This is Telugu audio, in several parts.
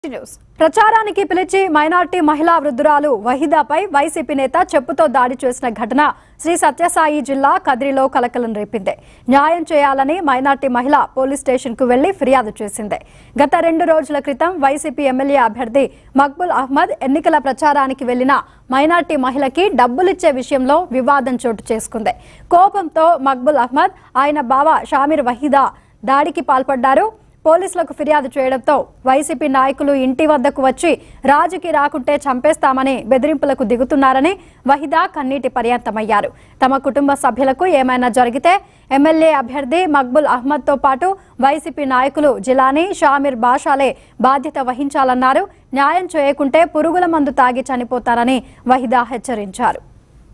న్యూస్ ప్రచారానికి పిలిచి మైనార్టీ మహిళా వృద్ధురాలు వహీదాపై వైసీపీ నేత చెప్పుతో దాడి చేసిన ఘటన శ్రీ సత్యసాయి జిల్లా కదిరిలో కలకలం రేపింది న్యాయం చేయాలని మైనార్టీ మహిళ పోలీస్ స్టేషన్ కు వెళ్లి ఫిర్యాదు చేసింది గత రెండు రోజుల క్రితం వైసీపీ ఎమ్మెల్యే అభ్యర్థి మక్బుల్ అహ్మద్ ఎన్నికల ప్రచారానికి వెళ్లిన మైనార్టీ మహిళకి డబ్బులిచ్చే విషయంలో వివాదం చోటు చేసుకుంది కోపంతో మక్బుల్ అహ్మద్ ఆయన బావ షామీర్ వహీదా దాడికి పాల్పడ్డారు పోలీసులకు ఫిర్యాదు చేయడంతో వైసీపీ నాయకులు ఇంటి వద్దకు వచ్చి రాజుకి రాకుంటే చంపేస్తామని బెదిరింపులకు దిగుతున్నారని వహిదా కన్నీటి పర్యంతమయ్యారు తమ కుటుంబ సభ్యులకు ఏమైనా జరిగితే ఎమ్మెల్యే అభ్యర్థి మక్బుల్ అహ్మద్తో పాటు వైసీపీ నాయకులు జిలానీ షామీర్ బాషాలే బాధ్యత వహించాలన్నారు న్యాయం చేయకుంటే పురుగుల మందు తాగి చనిపోతారని వహిదా హెచ్చరించారు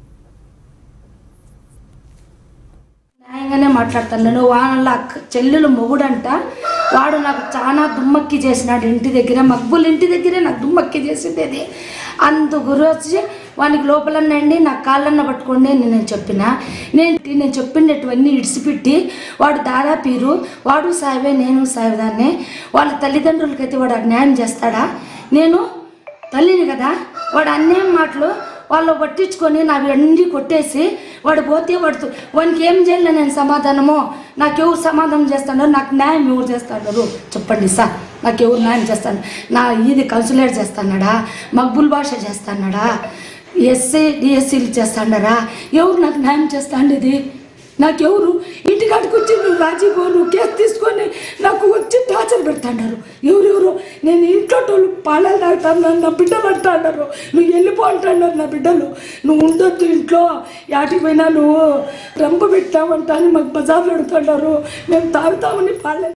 న్యాయంగానే మాట్లాడుతున్నాను వాళ్ళ అక్క చెల్లెలు మొగుడంట వాడు నాకు చాలా దుమ్మక్కి చేసినాడు ఇంటి దగ్గర మగ్బుల్ ఇంటి దగ్గరే నాకు దుమ్మక్కి చేసిండేది అందు గురించి వానికి లోపలనండి నా కాళ్ళన్న పట్టుకోండి అని నేను చెప్పిన నేను నేను చెప్పిండేటివన్నీ ఇడిచిపెట్టి వాడు దాదాపీరు వాడు సాయవే నేను సాయదాన్నే వాళ్ళ తల్లిదండ్రులకైతే వాడు న్యాయం చేస్తాడా నేను తల్లిని కదా వాడు అన్నే మాటలు వాళ్ళు పట్టించుకొని నావి అన్ని కొట్టేసి వాడు పోతే వాడు వానికి ఏం చేయాలి నేను సమాధానమో నాకు ఎవరు సమాధానం చేస్తాడో నాకు న్యాయం ఎవరు చేస్తాడో చెప్పండి సార్ నాకు ఎవరు న్యాయం చేస్తాడు నా ఇది కన్సులేట్ చేస్తాడా మక్బుల్ భాష చేస్తాడా ఎస్సీ డిఎస్సీలు చేస్తాడారా ఎవరు నాకు న్యాయం చేస్తాండేది నాకెవరు ఇంటికాడికి వచ్చి నువ్వు రాజీగో నువ్వు కేసు తీసుకొని నాకు వచ్చి టార్చర్ పెడతాడారు ఎవరెవరు నేను ఇంట్లో వాళ్ళు పాలలు తాగుతాను నా బిడ్డలు అంటాడారు నువ్వు వెళ్ళిపో అంటాడారు నా బిడ్డలు నువ్వు ఉండొద్దు ఇంట్లో యాటికి పోయినా నువ్వు రంపు పెట్టావంటా అని మాకు బజార్లో అడుగుతాడారు మేము తాగుతామని పాలే